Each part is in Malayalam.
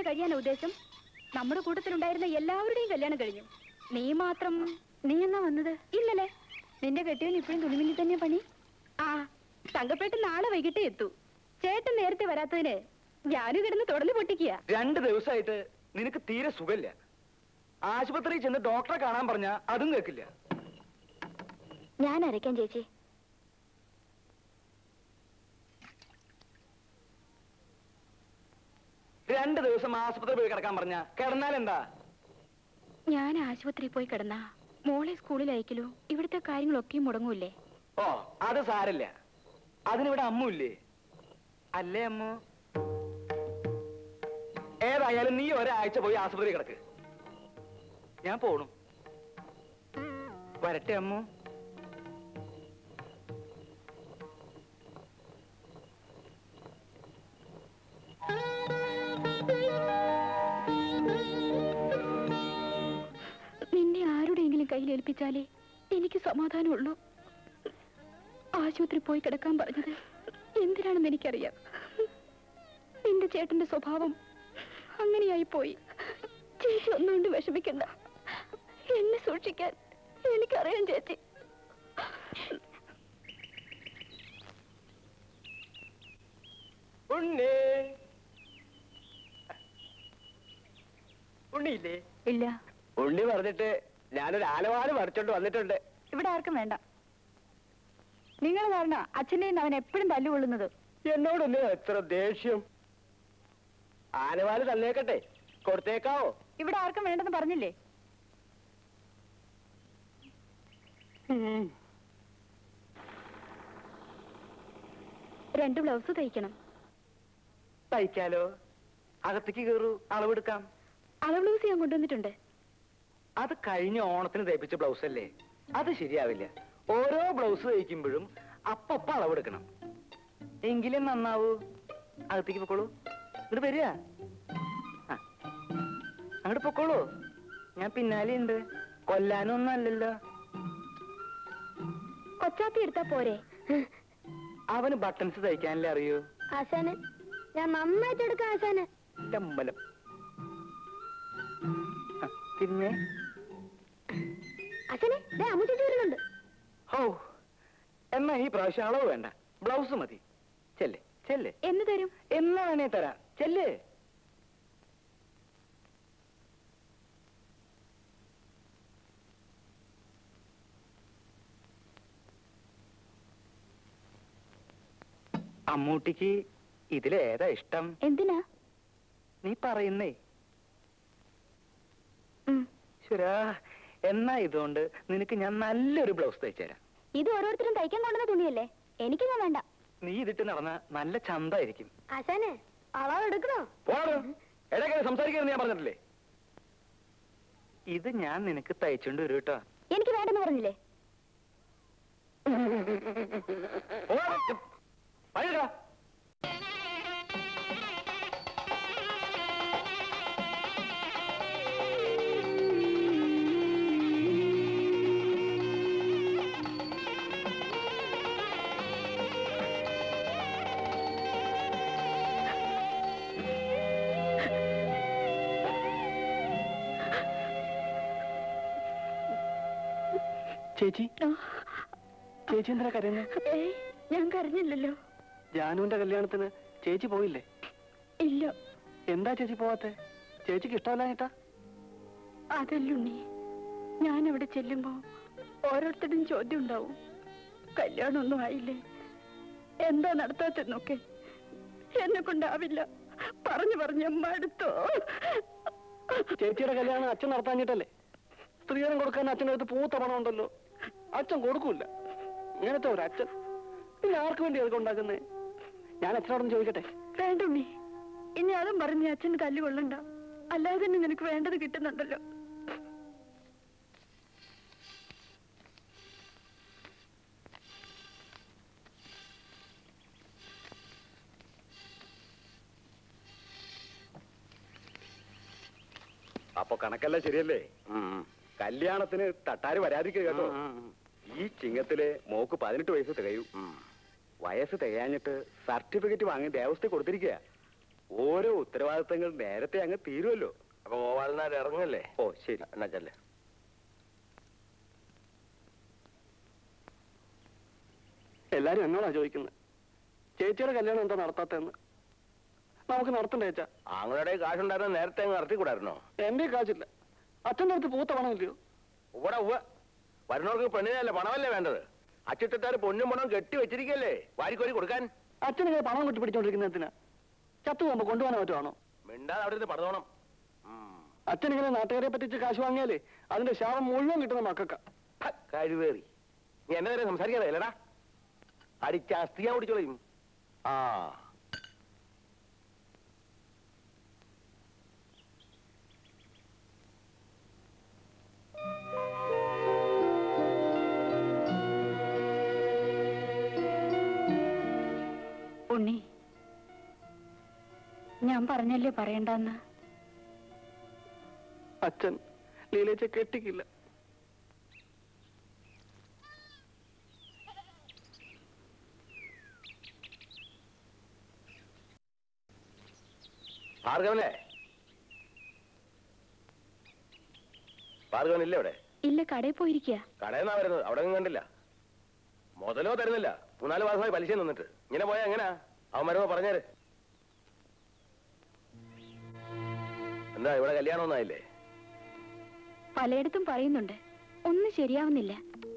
കഴിയാനാ ഉദ്ദേശം നമ്മുടെ കൂട്ടത്തിലുണ്ടായിരുന്ന എല്ലാവരുടെയും കല്യാണം കഴിഞ്ഞു നീ മാത്രം നീ എന്നാ വന്നത് ഇല്ലല്ലേ നിന്റെ കെട്ടിയവൻ ഇപ്പോഴും തുണിമില്ലി തന്നെ പണി ആ തങ്കപ്പേട്ട് നാളെ വൈകിട്ടേ എത്തൂ ചേട്ടൻ നേരത്തെ വരാത്തതിന് ഞാനും കിടന്ന് തുടല് പൊട്ടിക്കുക രണ്ട് ദിവസമായിട്ട് നിനക്ക് തീരെ സുഖമില്ല ആശുപത്രിയിൽ ചെന്ന് ഡോക്ടറെ കാണാൻ പറഞ്ഞാ അതും കേൾക്കില്ല ഞാൻ അരയ്ക്കാം ചേച്ചി രണ്ട് ദിവസം ആശുപത്രി പോയി കിടക്കാൻ പറഞ്ഞ കിടന്നാൽ എന്താ ഞാൻ ആശുപത്രിയിൽ പോയി കിടന്ന മോളെ സ്കൂളിൽ അയക്കലോ ഇവിടുത്തെ കാര്യങ്ങളൊക്കെയും മുടങ്ങൂല്ലേ ഓ അത് സാരല്ല അതിനിവിടെ അമ്മുല്ലേ അല്ലേ അമ്മു ഏതായാലും നീ ഒരാഴ്ച പോയി ആശുപത്രി കിടക്ക് ഞാൻ പോണു വരട്ടെ അമ്മു നിന്നെ ആരുടെയെങ്കിലും കയ്യിൽ ഏൽപ്പിച്ചാലേ എനിക്ക് സമാധാനമുള്ളൂ ആശുപത്രി പോയി കിടക്കാൻ പറഞ്ഞത് എന്തിനാണെന്ന് എനിക്കറിയാം നിന്റെ ചേട്ടന്റെ സ്വഭാവം അങ്ങനെയായി പോയി ചേച്ചി ഒന്നുകൊണ്ട് വിഷമിക്കണ്ട എന്നെ സൂക്ഷിക്കാൻ എനിക്കറിയാം ചേച്ചി ഉണ്ണി ഉണ്ണിയില്ലേ ഇല്ല ഉണ്ണി പറഞ്ഞിട്ട് ഞാനൊരു ആലവാല് മറിച്ചോണ്ട് വന്നിട്ടുണ്ട് ഇവിടെ ആർക്കും വേണ്ട നിങ്ങൾ കാരണം അച്ഛനെയും അവൻ എപ്പോഴും തല്ലുകൊള്ളുന്നത് എന്നോട് എന്തിനാ എത്ര ദേഷ്യം ആനവാല് തന്നേക്കട്ടെ കൊടുത്തേക്കാവോ ഇവിടെ ആർക്കും വേണ്ടെന്ന് പറഞ്ഞില്ലേ രണ്ട് ബ്ലൗസ് തയ്ക്കണം തയ്ക്കാലോ അകത്തേക്ക് കയറൂ അളവെടുക്കാം അളവ് ബ്ലൗസ് ഞാൻ കൊണ്ടുവന്നിട്ടുണ്ട് അത് കഴിഞ്ഞ ഓണത്തിന് തയ്പ്പിച്ച ബ്ലൗസ് അല്ലേ അത് ശരിയാവില്ല ഓരോ ബ്ലൗസ് തയ്ക്കുമ്പോഴും അപ്പപ്പ അളവെടുക്കണം എങ്കിലും നന്നാവൂ അകത്തേക്ക് പൊക്കോളൂ ഇങ്ങോട്ട് വരിക ആ. അങ്ങോട്ട് പൊക്കോളൂ ഞാൻ പിന്നാലെ ഉണ്ട് കൊല്ലാനൊന്നും അല്ലല്ലോ കൊച്ചാപ്പി എടുത്താ പോരെ അവന് ബട്ടൺസ് തയ്ക്കാനല്ലേ അറിയൂ ആശാന് ഞാൻ നന്നായിട്ട് എടുക്കാം ആശാന് ചമ്പലം ആ, പിന്നെ ആശാനെ ദേ അമ്മു ചേച്ചി വരുന്നുണ്ട് ഹോ എന്നാ ഈ പ്രാവശ്യം അളവ് വേണ്ട ബ്ലൗസ് മതി ചെല്ലേ ചെല്ലേ എന്ന് തരും എന്നാ വേണേ തരാം ചെല്ലേ അമ്മൂട്ടിക്ക് ഇതിലേതാ ഇഷ്ടം എന്തിനാ നീ പറയുന്നേ ഉം. ശരാ എന്നാ ഇതുകൊണ്ട് നിനക്ക് ഞാൻ നല്ലൊരു ബ്ലൗസ് തയ്ച്ചു തരാം ഇത് ഓരോരുത്തരും തയ്ക്കാൻ കൊണ്ടുവന്ന തുണിയല്ലേ എനിക്ക് ഞാൻ വേണ്ട നീ ഇതിട്ട് നടന്ന നല്ല ചന്തായിരിക്കും ആശാനെ അളവ് എടുക്കണോ പോടോ ഇടയ്ക്ക് സംസാരിക്കരുത് ഞാൻ പറഞ്ഞിട്ടില്ലേ ഇത് ഞാൻ നിനക്ക് തയ്ച്ചോണ്ട് വരും കേട്ടോ എനിക്ക് വേണ്ടെന്ന് പറഞ്ഞില്ലേ പോടാ. പഴയടാ. ചേച്ചി ചേച്ചി എന്തിനാ കരയുന്നത് ഏയ് ഞാൻ കരഞ്ഞില്ലല്ലോ ജാനുവിന്റെ കല്യാണത്തിന് ചേച്ചി പോയില്ലേ ഇല്ല എന്താ ചേച്ചി പോവാത്തെ ചേച്ചിക്ക് ഇഷ്ടമല്ലാഞ്ഞിട്ടാ അതല്ലുണ്ണി ഞാൻ അവിടെ ചെല്ലുമ്പോ ഓരോരുത്തരും ചോദ്യം ഉണ്ടാവും കല്യാണമൊന്നും ആയില്ലേ എന്താ നടത്താത്തെന്നൊക്കെ എന്നെ കൊണ്ടാവില്ല പറഞ്ഞു പറഞ്ഞ് മടുത്തോ ചേച്ചിയുടെ കല്യാണം അച്ഛൻ നടത്താഞ്ഞിട്ടല്ലേ സ്ത്രീധനം കൊടുക്കാൻ അച്ഛൻ്റെ അടുത്ത് പൂത്ത പണം ഉണ്ടല്ലോ അച്ഛൻ കൊടുക്കൂല ഇങ്ങനത്തെ ഒരു അച്ഛൻ പിന്നെ ആർക്ക് വേണ്ടി അതൊക്കെ ഉണ്ടാക്കുന്നേ ഞാൻ അച്ഛനോടൊന്ന് ചോദിക്കട്ടെ വേണ്ടുണ്ണി ഇനി അതും പറഞ്ഞ് അച്ഛന് തല്ലുകൊള്ളണ്ട അല്ലാതെ തന്നെ നിനക്ക് വേണ്ടത് കിട്ടുന്നുണ്ടല്ലോ അപ്പൊ കണക്കെല്ലാം ശരിയല്ലേ കല്യാണത്തിന് തട്ടാര് വരാതിരിക്കുക കേട്ടോ ഈ ചിങ്ങത്തിലെ മോക്ക് പതിനെട്ട് വയസ്സ് തികയും വയസ്സ് തികയാഞ്ഞിട്ട് സർട്ടിഫിക്കറ്റ് വാങ്ങി ദേവസ്ഥ കൊടുത്തിരിക്കുക ഓരോ ഉത്തരവാദിത്തങ്ങൾ നേരത്തെ അങ്ങ് തീരുമല്ലോ അപ്പൊ ഗോപാലനാർ ഇറങ്ങല്ലേ ഓ ശരി എന്നാ ചെല്ലേ എല്ലാരും എന്നോടാ ചോദിക്കുന്നത് ചേച്ചിയുടെ കല്യാണം എന്താ നടത്താത്തെന്ന് നമുക്ക് നടത്തണ്ട ചേച്ചാ ആങ്ങളുടെ കാശുണ്ടായിരുന്ന നേരത്തെ അങ്ങ് നടത്തിക്കൂടായിരുന്നോ എന്റെ കാശില്ല അച്ഛൻ്റെ അടുത്ത് പൂത്ത പണമില്ലയോ ഇവിടെ ഉവ്വ വരുന്നവർക്ക് പെണ്ണിനല്ലേ പണമല്ലേ വേണ്ടത് അച്ചിട്ടാർ പൊന്നും പണം കെട്ടി വെച്ചിരിക്കല്ലേ വാരിക്കോരി കൊടുക്കാൻ അച്ഛനിങ്ങനെ പണം കൊട്ടി പിടിച്ചോണ്ടിരിക്കുന്നതിനാ ചത്തു പോകുമ്പോ കൊണ്ടുപോകാൻ പറ്റുവാണോ മിണ്ടാതെ അവിടെ നിന്ന് പടതോണം അച്ഛനിങ്ങനെ നാട്ടുകാരെ പറ്റിച്ച് കാശ് വാങ്ങിയാലേ അതിന്റെ ശാപം മുഴുവൻ കിട്ടുന്ന മക്കക്ക കഴിവേറി നീ എന്നെ നേരെ സംസാരിക്കാതെ അല്ലടാ അടിച്ച അസ്ഥി ഞാൻ ഓടിച്ചോളയും ആ ഉണ്ണി ഞാൻ പറഞ്ഞല്ലേ പറയണ്ടെന്ന് അച്ഛൻ ലീലേച്ച കെട്ടിക്കില്ല ഭാർഗവനെ ഭാർഗവൻ ഇല്ലേ അവിടെ ഇല്ല കടയിൽ പോയിരിക്കുക കടയിൽ നിന്നാ വരുന്നത് അവിടെ ഒന്നും കണ്ടില്ല മുതലോ തരുന്നില്ല മൂന്നാല് മാസമായി പലിശ നിന്നിട്ട് ഇങ്ങനെ പോയാ എങ്ങനാ അവൻ വരുമ്പോ പറഞ്ഞേര് എന്താ ഇവിടെ കല്യാണം ഒന്നായില്ലേ പലയിടത്തും പറയുന്നുണ്ട് ഒന്നും ശരിയാവുന്നില്ല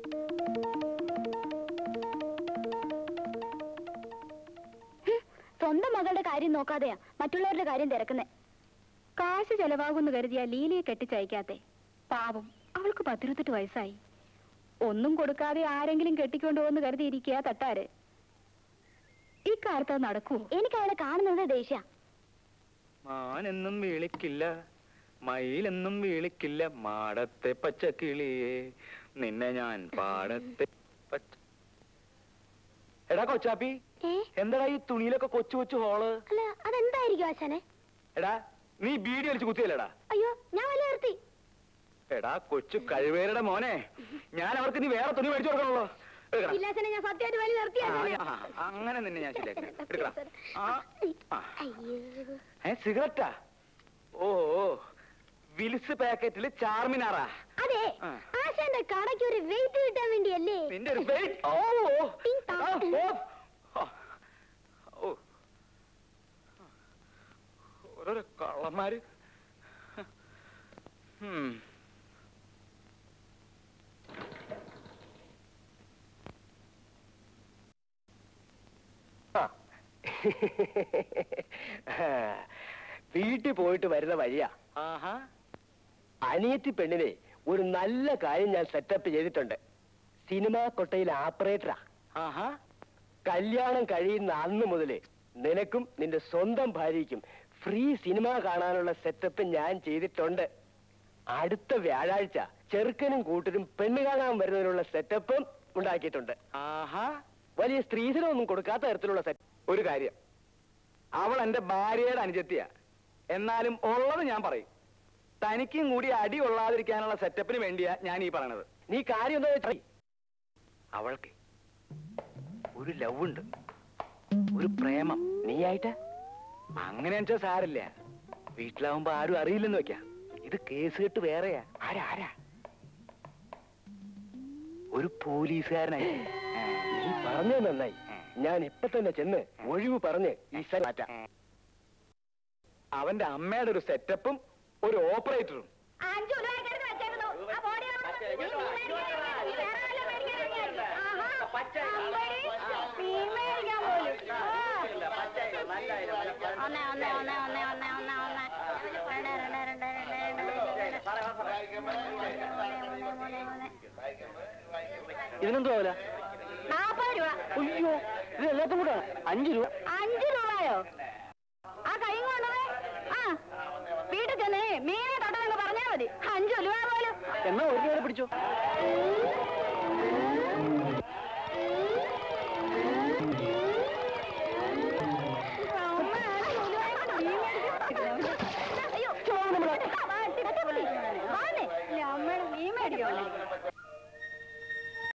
സ്വന്തം മകളുടെ കാര്യം നോക്കാതെയാ മറ്റുള്ളവരുടെ കാര്യം തിരക്കുന്നേ കാശ് ചെലവാകുമെന്ന് കരുതിയ ലീലയെ കെട്ടിച്ചയക്കാത്തെ പാവം അവൾക്ക് പത്തിരുപത്തെട്ട് വയസ്സായി ഒന്നും കൊടുക്കാതെ ആരെങ്കിലും കെട്ടിക്കൊണ്ടുപോകുന്ന കരുതിയിരിക്കുക തട്ടാര് ഈ കാലത്ത് അത് നടക്കുവോ എനിക്ക് അയാളെ കാണുന്നത് ദേഷ്യ മാനെന്നും വിളിക്കില്ല മയിലെന്നും വിളിക്കില്ല മാടത്തെ പച്ചക്കിളിയെ നിന്നെ ഞാൻ പാടത്തെ പച്ച എടാ കൊച്ചാപ്പി ഏ എന്താടാ ഈ തുണിയിലൊക്കെ കൊച്ചു കൊച്ചു ഹോള് അല്ല അതെന്തായിരിക്കും ആശാനെ എടാ നീ ബീഡി വലിച്ച് കുത്തിയല്ലേടാ അയ്യോ ഞാൻ വല്ല നിർത്തി എടാ കൊച്ചു കഴിവേരുടെ മോനെ ഞാൻ അവർക്ക് നീ വേറെ തുണി മേടിച്ചു കൊടുക്കണല്ലോ എടുക്കടാ. ഇല്ല ആശാനെ ഞാൻ സത്യമായിട്ട് വലി നിർത്തി ആ, ആശാനെ. ആ, അങ്ങനെ നിന്നെ ഞാൻ ശരിയാക്കാം എടുക്കടാ ആ ആ. അയ്യോ ഏ സിഗരറ്റാ ഓ ഓ വിൽസ് പാക്കറ്റില് ചാർമിനാറാ അതെ ആ. ആശാന്റെ കടയ്ക്ക് ഒരു വെയിറ്റ് കിട്ടാൻ വേണ്ടിയല്ലേ നിന്റെ ഒരു വെയിറ്റ് ഓ ഓ ടിങ് ടാങ്. ആ, ഓ. ആ. ഓ ഓരോരോ കള്ളന്മാര് ഉം. വീട്ടിൽ പോയിട്ട് വരുന്ന വഴിയാ ആഹാ അനിയത്തി പെണ്ണിനെ ഒരു നല്ല കാര്യം ഞാൻ സെറ്റപ്പ് ചെയ്തിട്ടുണ്ട് സിനിമാ കൊട്ടയിലെ ആപ്പറേറ്ററാ ആഹാ കല്യാണം കഴിയുന്ന അന്ന് മുതലേ നിനക്കും നിന്റെ സ്വന്തം ഭാര്യയ്ക്കും ഫ്രീ സിനിമ കാണാനുള്ള സെറ്റപ്പ് ഞാൻ ചെയ്തിട്ടുണ്ട് അടുത്ത വ്യാഴാഴ്ച ചെറുക്കനും കൂട്ടരും പെണ്ണ് കാണാൻ വരുന്നതിനുള്ള സെറ്റപ്പും ഉണ്ടാക്കിയിട്ടുണ്ട് ആഹാ വലിയ സ്ത്രീധനമൊന്നും കൊടുക്കാത്ത തരത്തിലുള്ള സെറ്റ് ഒരു കാര്യം അവൾ എന്റെ ഭാര്യയുടെ അനുജത്തിയാ എന്നാലും ഉള്ളത് ഞാൻ പറയും തനിക്കും കൂടി അടി കൊള്ളാതിരിക്കാനുള്ള സെറ്റപ്പിന് വേണ്ടിയാ ഞാൻ ഈ പറയണത് നീ കാര്യം എന്താ വെച്ചാ അവൾക്ക് ഒരു ലവ് ഉണ്ട് ഒരു പ്രേമം നീയായിട്ട് അങ്ങനെ വെച്ചാൽ സാരില്ല വീട്ടിലാവുമ്പോ ആരും അറിയില്ലെന്ന് വെക്കാം ഇത് കേസ് കെട്ട് വേറെയാ ആരാ ആരാ ഒരു പോലീസുകാരനായി നീ പറഞ്ഞത് നന്നായി ഞാൻ ഇപ്പൊ തന്നെ ചെന്ന് ഒഴിവ് പറഞ്ഞ് ഈ സ്ഥലം മാറ്റാം അവന്റെ അമ്മയുടെ ഒരു സെറ്റപ്പും ഒരു ഓപ്പറേറ്ററും അഞ്ചു ഉരുളക്കിഴങ്ങ് വെച്ചേക്കുന്നു. ആ ബോഡി കാണുമ്പോ നീ മീൻ മേടിക്കാൻ ഇറങ്ങി. നീ വേറെ വല്ലതും മേടിക്കാൻ ഇറങ്ങിയായിരിക്കും. ആഹാ. അമ്പടി. മീൻ മേടിക്കാൻ പോലും. ആ. ഒന്ന്, ഒന്ന്, ഒന്ന്, ഒന്ന്, ഒന്ന്, ഒന്ന്, ഒന്ന്. രണ്ട്, രണ്ട്, രണ്ട്, രണ്ട്, രണ്ട്. ഇതിനെന്തോ വില നാപ്പത് രൂപ അയ്യോ ഇത് എല്ലാത്തും കൂടെ അഞ്ചു രൂപ അഞ്ച് രൂപയോ ആ കൈ കൊണ്ടുപോയി ആ വീട്ടിൽ ചെന്നേ മീനെ തൊട്ടെന്ന് പറഞ്ഞാൽ മതി അഞ്ചു രൂപ പോലും എന്നാ ഒരു രൂപ പിടിച്ചോ ഉം.